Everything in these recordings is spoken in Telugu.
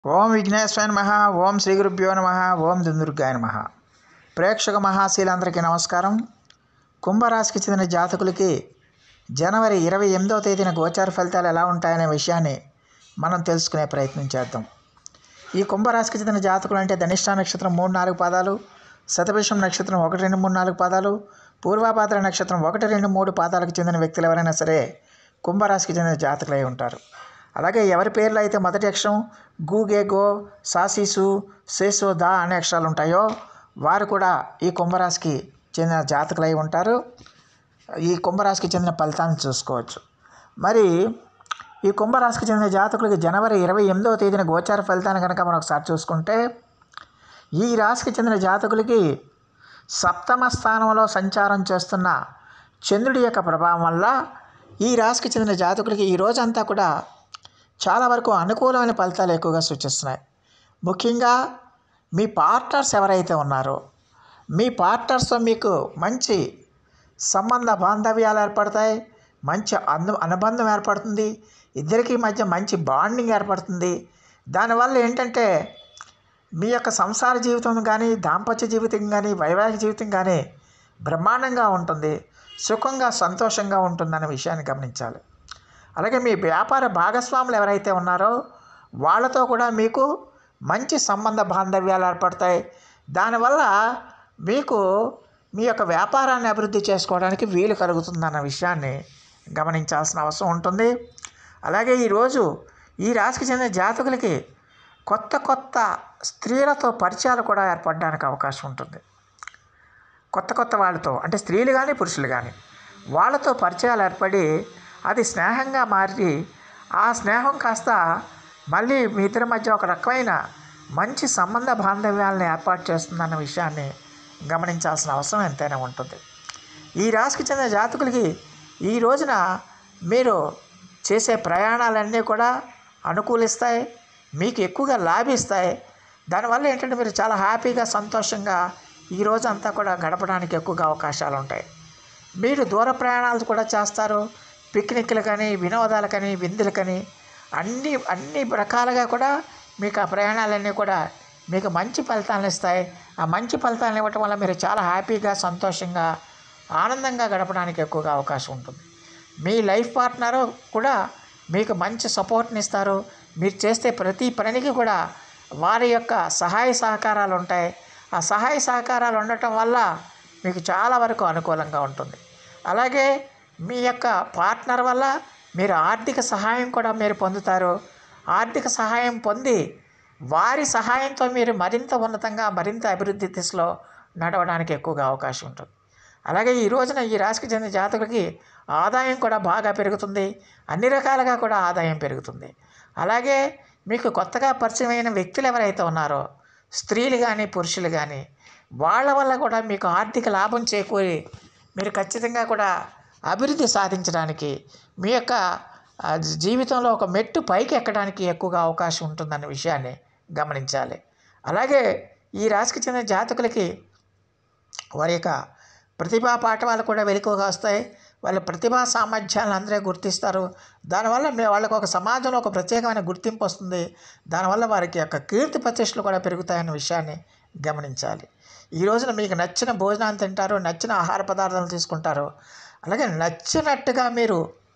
ఓం విఘ్నేశ్వర నమ ఓం శ్రీ గురుభ్యో నమ ఓం దుందుర్గాయ నమ ప్రేక్షక మహాశీలందరికీ నమస్కారం కుంభరాశికి చెందిన జాతకులకి జనవరి ఇరవై ఎనిమిదవ తేదీన గోచార ఫలితాలు ఎలా ఉంటాయనే విషయాన్ని మనం తెలుసుకునే ప్రయత్నం చేద్దాం ఈ కుంభరాశికి చెందిన జాతకులు అంటే ధనిష్ట నక్షత్రం మూడు నాలుగు పాదాలు శతభిషం నక్షత్రం ఒకటి రెండు మూడు నాలుగు పాదాలు పూర్వాపాత్ర నక్షత్రం ఒకటి రెండు మూడు పాదాలకు చెందిన వ్యక్తులు ఎవరైనా సరే కుంభరాశికి చెందిన జాతకులై ఉంటారు అలాగే ఎవరి పేర్లు అయితే మొదటి అక్షరం గు గే గో సాసీసు సేసు దా అనే అక్షరాలు ఉంటాయో వారు కూడా ఈ కుంభరాశికి చెందిన జాతకులై ఉంటారు ఈ కుంభరాశికి చెందిన ఫలితాలను చూసుకోవచ్చు మరి ఈ కుంభరాశికి చెందిన జాతకులకి జనవరి ఇరవై ఎనిమిదవ తేదీన గోచార ఫలితాన్ని కనుక మనం ఒకసారి చూసుకుంటే ఈ రాశికి చెందిన జాతకులకి సప్తమ స్థానంలో సంచారం చేస్తున్న చంద్రుడి యొక్క ప్రభావం వల్ల ఈ రాశికి చెందిన జాతకులకి ఈ రోజంతా కూడా చాలా వరకు అనుకూలమైన ఫలితాలు ఎక్కువగా సూచిస్తున్నాయి ముఖ్యంగా మీ పార్ట్నర్స్ ఎవరైతే ఉన్నారో మీ పార్ట్నర్స్తో మీకు మంచి సంబంధ బాంధవ్యాలు ఏర్పడతాయి మంచి అను అనుబంధం ఏర్పడుతుంది ఇద్దరికి మధ్య మంచి బాండింగ్ ఏర్పడుతుంది దానివల్ల ఏంటంటే మీ యొక్క సంసార జీవితం కానీ దాంపత్య జీవితం కానీ వైవాహిక జీవితం కానీ బ్రహ్మాండంగా ఉంటుంది సుఖంగా సంతోషంగా ఉంటుందనే విషయాన్ని గమనించాలి అలాగే మీ వ్యాపార భాగస్వాములు ఎవరైతే ఉన్నారో వాళ్ళతో కూడా మీకు మంచి సంబంధ బాంధవ్యాలు ఏర్పడతాయి దానివల్ల మీకు మీ యొక్క వ్యాపారాన్ని అభివృద్ధి చేసుకోవడానికి వీలు కలుగుతుందన్న విషయాన్ని గమనించాల్సిన అవసరం ఉంటుంది అలాగే ఈరోజు ఈ రాశికి చెందిన జాతకులకి కొత్త కొత్త స్త్రీలతో పరిచయాలు కూడా ఏర్పడడానికి అవకాశం ఉంటుంది కొత్త కొత్త వాళ్ళతో అంటే స్త్రీలు కానీ పురుషులు కానీ వాళ్ళతో పరిచయాలు ఏర్పడి అది స్నేహంగా మారి ఆ స్నేహం కాస్త మళ్ళీ మీ ఇద్దరి మధ్య ఒక రకమైన మంచి సంబంధ బాంధవ్యాలను ఏర్పాటు చేస్తుందన్న విషయాన్ని గమనించాల్సిన అవసరం ఎంతైనా ఉంటుంది ఈ రాశికి చెందిన జాతకులకి ఈ రోజున మీరు చేసే ప్రయాణాలన్నీ కూడా అనుకూలిస్తాయి మీకు ఎక్కువగా లాభిస్తాయి దానివల్ల ఏంటంటే మీరు చాలా హ్యాపీగా సంతోషంగా ఈ రోజు అంతా కూడా గడపడానికి ఎక్కువగా అవకాశాలు ఉంటాయి మీరు దూర ప్రయాణాలు కూడా చేస్తారు పిక్నిక్లు కానీ వినోదాలకని విందులకని అన్ని అన్ని రకాలుగా కూడా మీకు ఆ ప్రయాణాలన్నీ కూడా మీకు మంచి ఫలితాలను ఇస్తాయి ఆ మంచి ఫలితాలను ఇవ్వటం వల్ల మీరు చాలా హ్యాపీగా సంతోషంగా ఆనందంగా గడపడానికి ఎక్కువగా అవకాశం ఉంటుంది మీ లైఫ్ పార్ట్నరు కూడా మీకు మంచి సపోర్ట్ని ఇస్తారు మీరు చేస్తే ప్రతి పనికి కూడా వారి యొక్క సహాయ సహకారాలు ఉంటాయి ఆ సహాయ సహకారాలు ఉండటం వల్ల మీకు చాలా వరకు అనుకూలంగా ఉంటుంది అలాగే మీ యొక్క పార్ట్నర్ వల్ల మీరు ఆర్థిక సహాయం కూడా మీరు పొందుతారు ఆర్థిక సహాయం పొంది వారి సహాయంతో మీరు మరింత ఉన్నతంగా మరింత అభివృద్ధి దిశలో నడవడానికి ఎక్కువగా అవకాశం ఉంటుంది అలాగే ఈ రోజున ఈ రాశికి చెందిన జాతకులకి ఆదాయం కూడా బాగా పెరుగుతుంది అన్ని రకాలుగా కూడా ఆదాయం పెరుగుతుంది అలాగే మీకు కొత్తగా పరిచయమైన వ్యక్తులు ఎవరైతే ఉన్నారో స్త్రీలు కానీ పురుషులు కానీ వాళ్ళ వల్ల కూడా మీకు ఆర్థిక లాభం చేకూరి మీరు ఖచ్చితంగా కూడా అభివృద్ధి సాధించడానికి మీ యొక్క ఆ, జీవితంలో ఒక మెట్టు పైకి ఎక్కడానికి ఎక్కువగా అవకాశం ఉంటుందన్న విషయాన్ని గమనించాలి అలాగే ఈ రాశికి చెందిన జాతకులకి వారి యొక్క ప్రతిభా పాఠవాలు కూడా వెలుగుగా వస్తాయి వాళ్ళ ప్రతిభా సామర్థ్యాలను అందరూ గుర్తిస్తారు దానివల్ల మీ వాళ్ళకు ఒక సమాజంలో ఒక ప్రత్యేకమైన గుర్తింపు వస్తుంది దానివల్ల వారికి యొక్క కీర్తి ప్రతిష్టలు కూడా పెరుగుతాయన్న విషయాన్ని గమనించాలి ఈ రోజున మీకు నచ్చిన భోజనాన్ని తింటారు నచ్చిన ఆహార పదార్థాలు తీసుకుంటారు అలాగే నచ్చినట్టుగా మీరు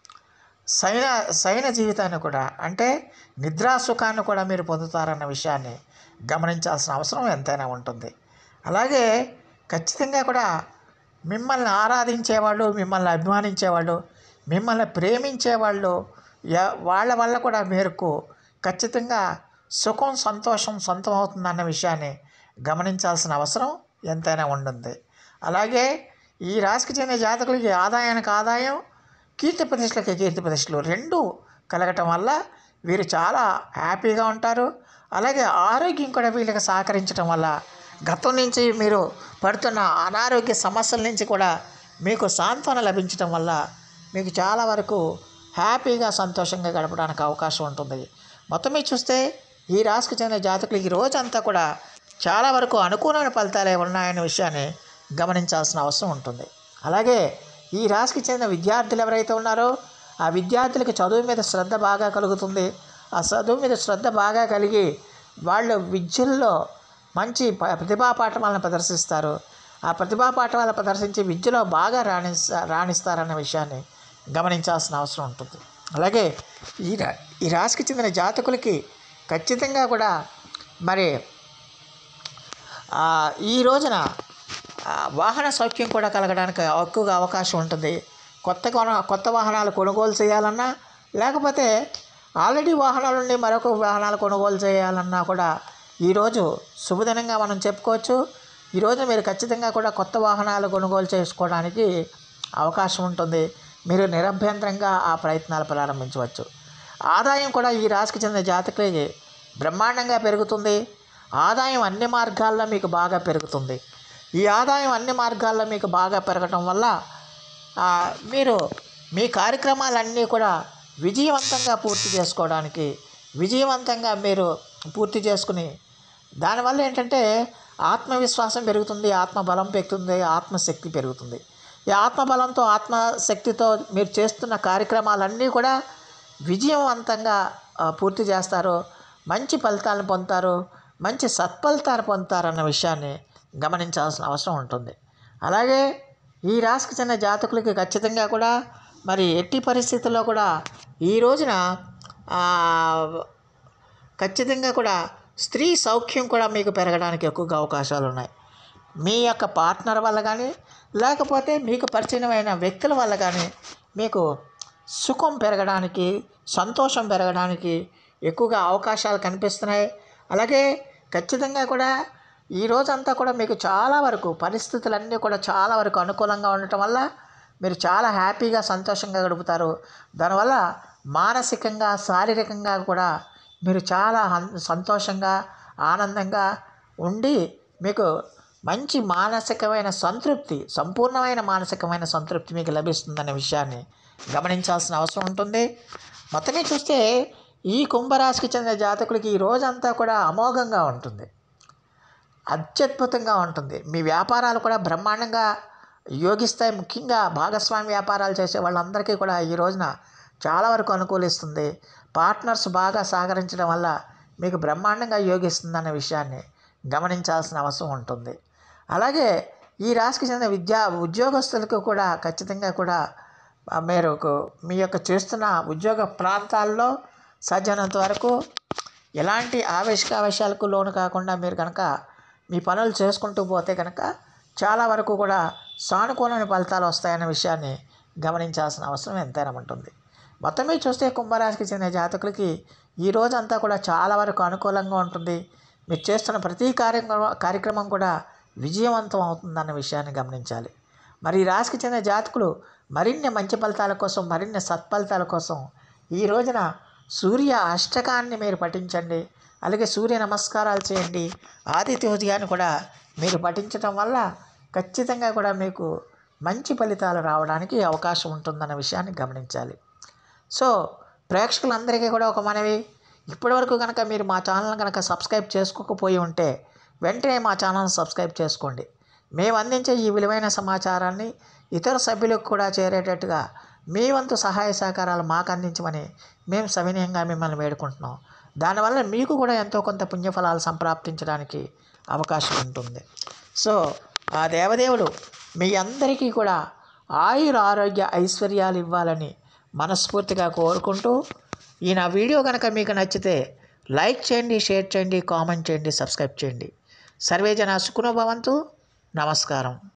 సైన సైన జీవితాన్ని కూడా అంటే నిద్రా సుఖాన్ని కూడా మీరు పొందుతారన్న విషయాన్ని గమనించాల్సిన అవసరం ఎంతైనా ఉంటుంది అలాగే ఖచ్చితంగా కూడా మిమ్మల్ని ఆరాధించేవాళ్ళు మిమ్మల్ని అభిమానించేవాళ్ళు మిమ్మల్ని ప్రేమించేవాళ్ళు ఎ- వాళ్ళ వల్ల కూడా మీకు ఖచ్చితంగా సుఖం సంతోషం సొంతం అవుతుందన్న విషయాన్ని గమనించాల్సిన అవసరం ఎంతైనా ఉంటుంది అలాగే ఈ రాశికి చెందిన జాతకులకి ఆదాయానికి ఆదాయం కీర్తి ప్రతిష్టలకి కీర్తి ప్రతిష్టలు రెండు కలగటం వల్ల వీరు చాలా హ్యాపీగా ఉంటారు అలాగే ఆరోగ్యం కూడా వీళ్ళకి సహకరించడం వల్ల గతం నుంచి మీరు పడుతున్న అనారోగ్య సమస్యల నుంచి కూడా మీకు సాంత్వన లభించడం వల్ల మీకు చాలా వరకు హ్యాపీగా సంతోషంగా గడపడానికి అవకాశం ఉంటుంది మొత్తం మీద చూస్తే ఈ రాశికి చెందిన జాతకులు ఈ రోజంతా కూడా చాలా వరకు అనుకూలమైన ఫలితాలే ఉన్నాయనే విషయాన్ని గమనించాల్సిన అవసరం ఉంటుంది అలాగే ఈ రాశికి చెందిన విద్యార్థులు ఎవరైతే ఉన్నారో ఆ విద్యార్థులకి చదువు మీద శ్రద్ధ బాగా కలుగుతుంది ఆ చదువు మీద శ్రద్ధ బాగా కలిగి వాళ్ళు విద్యల్లో మంచి ప- ప్రతిభా పాఠవాలను ప్రదర్శిస్తారు ఆ ప్రతిభా పాఠవాలు ప్రదర్శించి విద్యలో బాగా రాణిస్తా రాణిస్తారన్న విషయాన్ని గమనించాల్సిన అవసరం ఉంటుంది అలాగే ఈ రా- ఈ రాశికి చెందిన జాతకులకి ఖచ్చితంగా కూడా మరి ఆ, ఈ రోజున ఆ, వాహన సౌఖ్యం కూడా కలగడానికి ఎక్కువగా అవకాశం ఉంటుంది కొత్త కొన కొత్త వాహనాలు కొనుగోలు చేయాలన్నా లేకపోతే ఆల్రెడీ వాహనాలు ఉండి మరొక వాహనాలు కొనుగోలు చేయాలన్నా కూడా ఈరోజు శుభదినంగా మనం చెప్పుకోవచ్చు ఈరోజు మీరు ఖచ్చితంగా కూడా కొత్త వాహనాలు కొనుగోలు చేసుకోవడానికి అవకాశం ఉంటుంది మీరు నిరభ్యంతరంగా ఆ ప్రయత్నాలు ప్రారంభించవచ్చు ఆదాయం కూడా ఈ రాశికి చెందిన జాతకులకి బ్రహ్మాండంగా పెరుగుతుంది ఆదాయం అన్ని మార్గాల్లో మీకు బాగా పెరుగుతుంది ఈ ఆదాయం అన్ని మార్గాల్లో మీకు బాగా పెరగటం వల్ల ఆ, మీరు మీ కార్యక్రమాలన్నీ కూడా విజయవంతంగా పూర్తి చేసుకోవడానికి విజయవంతంగా మీరు పూర్తి చేసుకుని దానివల్ల ఏంటంటే ఆత్మవిశ్వాసం పెరుగుతుంది ఆత్మబలం పెరుగుతుంది ఆత్మశక్తి పెరుగుతుంది ఈ ఆత్మబలంతో ఆత్మశక్తితో మీరు చేస్తున్న కార్యక్రమాలన్నీ కూడా విజయవంతంగా ఆ, పూర్తి చేస్తారు మంచి ఫలితాలను పొందుతారు మంచి సత్ఫలితాలు పొందుతారన్న విషయాన్ని గమనించాల్సిన అవసరం ఉంటుంది అలాగే ఈ రాశికి చెందిన జాతకులకి ఖచ్చితంగా కూడా మరి ఎట్టి పరిస్థితుల్లో కూడా ఈ రోజున ఆ, ఖచ్చితంగా కూడా స్త్రీ సౌఖ్యం కూడా మీకు పెరగడానికి ఎక్కువగా అవకాశాలు ఉన్నాయి మీ యొక్క పార్ట్నర్ వల్ల కానీ లేకపోతే మీకు పరిచయమైన వ్యక్తుల వల్ల కానీ మీకు సుఖం పెరగడానికి సంతోషం పెరగడానికి ఎక్కువగా అవకాశాలు కనిపిస్తున్నాయి అలాగే ఖచ్చితంగా కూడా ఈ రోజంతా కూడా మీకు చాలా వరకు పరిస్థితులన్నీ కూడా చాలా వరకు అనుకూలంగా ఉండటం వల్ల మీరు చాలా హ్యాపీగా సంతోషంగా గడుపుతారు దానివల్ల మానసికంగా శారీరకంగా కూడా మీరు చాలా హన్- సంతోషంగా ఆనందంగా ఉండి మీకు మంచి మానసికమైన సంతృప్తి సంపూర్ణమైన మానసికమైన సంతృప్తి మీకు లభిస్తుందనే విషయాన్ని గమనించాల్సిన అవసరం ఉంటుంది మొత్తమే చూస్తే ఈ కుంభరాశికి చెందిన జాతకులకి ఈ రోజంతా కూడా అమోఘంగా ఉంటుంది అత్యద్భుతంగా ఉంటుంది మీ వ్యాపారాలు కూడా బ్రహ్మాండంగా యోగిస్తాయి ముఖ్యంగా భాగస్వామి వ్యాపారాలు చేసే వాళ్ళందరికీ కూడా ఈ రోజున చాలా వరకు అనుకూలిస్తుంది పార్ట్నర్స్ బాగా సహకరించడం వల్ల మీకు బ్రహ్మాండంగా యోగిస్తుందన్న విషయాన్ని గమనించాల్సిన అవసరం ఉంటుంది అలాగే ఈ రాశికి చెందిన విద్యా ఉద్యోగస్తులకు కూడా ఖచ్చితంగా కూడా ఆ, మీరు ఒక- మీ యొక్క చేస్తున్న ఉద్యోగ ప్రాంతాల్లో సాధ్యమైనంత వరకు ఎలాంటి ఆవేశకావేశాలకు లోను కాకుండా మీరు కనుక మీ పనులు చేసుకుంటూ పోతే కనుక చాలా వరకు కూడా సానుకూలమైన ఫలితాలు వస్తాయనే విషయాన్ని గమనించాల్సిన అవసరం ఎంతైనా ఉంటుంది మొత్తం మీద చూస్తే కుంభరాశికి చెందిన జాతకులకి ఈ రోజంతా కూడా చాలా వరకు అనుకూలంగా ఉంటుంది మీరు చేస్తున్న ప్రతి కార్యక్రమం కార్యక్రమం కూడా విజయవంతం అవుతుందన్న విషయాన్ని గమనించాలి మరి ఈ రాశికి చెందిన జాతకులు మరిన్ని మంచి ఫలితాల కోసం మరిన్ని సత్ఫలితాల కోసం ఈ రోజున సూర్య అష్టకాన్ని మీరు పఠించండి అలాగే సూర్య నమస్కారాలు చేయండి ఆదిత్య హృదయాన్ని కూడా మీరు పఠించడం వల్ల ఖచ్చితంగా కూడా మీకు మంచి ఫలితాలు రావడానికి అవకాశం ఉంటుందన్న విషయాన్ని గమనించాలి సో ప్రేక్షకులందరికీ కూడా ఒక మనవి ఇప్పటివరకు కనుక మీరు మా ఛానల్ కనుక సబ్స్క్రైబ్ చేసుకోకపోయి ఉంటే వెంటనే మా ఛానల్ సబ్స్క్రైబ్ చేసుకోండి మేము అందించే ఈ విలువైన సమాచారాన్ని ఇతర సభ్యులకు కూడా చేరేటట్టుగా మీ వంతు సహాయ సహకారాలు మాకు అందించమని మేము సవినయంగా మిమ్మల్ని వేడుకుంటున్నాం దానివల్ల మీకు కూడా ఎంతో కొంత పుణ్యఫలాలు సంప్రాప్తించడానికి అవకాశం ఉంటుంది సో ఆ దేవదేవుడు మీ అందరికీ కూడా ఆయుర ఆరోగ్య ఐశ్వర్యాలు ఇవ్వాలని మనస్ఫూర్తిగా కోరుకుంటూ ఈ నా వీడియో కనుక మీకు నచ్చితే లైక్ చేయండి షేర్ చేయండి కామెంట్ చేయండి సబ్స్క్రైబ్ చేయండి సర్వే జన సుఖనోభవంతు నమస్కారం